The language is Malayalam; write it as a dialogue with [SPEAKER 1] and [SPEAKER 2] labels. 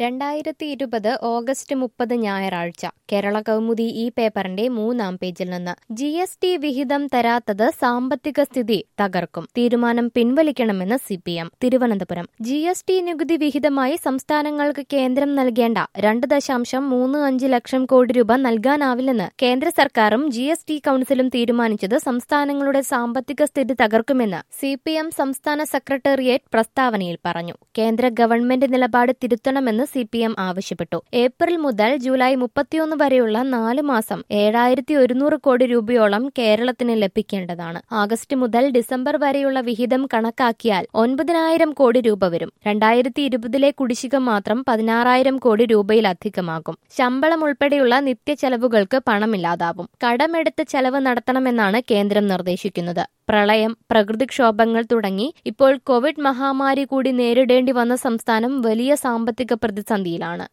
[SPEAKER 1] രണ്ടായിരത്തി ഇരുപത് ഓഗസ്റ്റ് മുപ്പത് ഞായറാഴ്ച കേരള കൗമുദി ഈ പേപ്പറിന്റെ മൂന്നാം പേജിൽ നിന്ന് ജി എസ് ടി വിഹിതം തരാത്തത് സാമ്പത്തിക സ്ഥിതി തകർക്കും തീരുമാനം പിൻവലിക്കണമെന്ന് C P M Thiruvananthapuram G S T നികുതി വിഹിതമായി സംസ്ഥാനങ്ങൾക്ക് കേന്ദ്രം നൽകേണ്ട രണ്ട് ദശാംശം മൂന്ന് അഞ്ച് ലക്ഷം കോടി രൂപ നൽകാനാവില്ലെന്ന് കേന്ദ്ര സർക്കാരും ജി എസ് ടി കൌൺസിലും തീരുമാനിച്ചത് സംസ്ഥാനങ്ങളുടെ സാമ്പത്തിക സ്ഥിതി തകർക്കുമെന്ന് സി പി എം സംസ്ഥാന സെക്രട്ടേറിയറ്റ് പ്രസ്താവനയിൽ പറഞ്ഞു കേന്ദ്ര ഗവൺമെന്റ് നിലപാട് തിരുത്തണമെന്ന് സി പി എം ആവശ്യപ്പെട്ടു ഏപ്രിൽ മുതൽ ജൂലൈ മുപ്പത്തിയൊന്ന് വരെയുള്ള നാല് മാസം ഏഴായിരത്തി ഒരുന്നൂറ് കോടി രൂപയോളം കേരളത്തിന് ലഭിക്കേണ്ടതാണ് ആഗസ്റ്റ് മുതൽ ഡിസംബർ വരെയുള്ള വിഹിതം കണക്കാക്കിയാൽ ഒൻപതിനായിരം കോടി രൂപ വരും രണ്ടായിരത്തി ഇരുപതിലെ കുടിശ്ശിക മാത്രം പതിനാറായിരം കോടി രൂപയിലധികമാകും ശമ്പളം ഉൾപ്പെടെയുള്ള നിത്യ ചെലവുകൾക്ക് പണമില്ലാതാവും കടമെടുത്ത് ചെലവ് നടത്തണമെന്നാണ് കേന്ദ്രം നിർദ്ദേശിക്കുന്നത് പ്രളയം പ്രകൃതിക്ഷോഭങ്ങൾ തുടങ്ങി ഇപ്പോൾ കോവിഡ് മഹാമാരി കൂടി നേരിടേണ്ടി വന്ന സംസ്ഥാനം വലിയ സാമ്പത്തിക പ്രതിസന്ധിയിലാണ്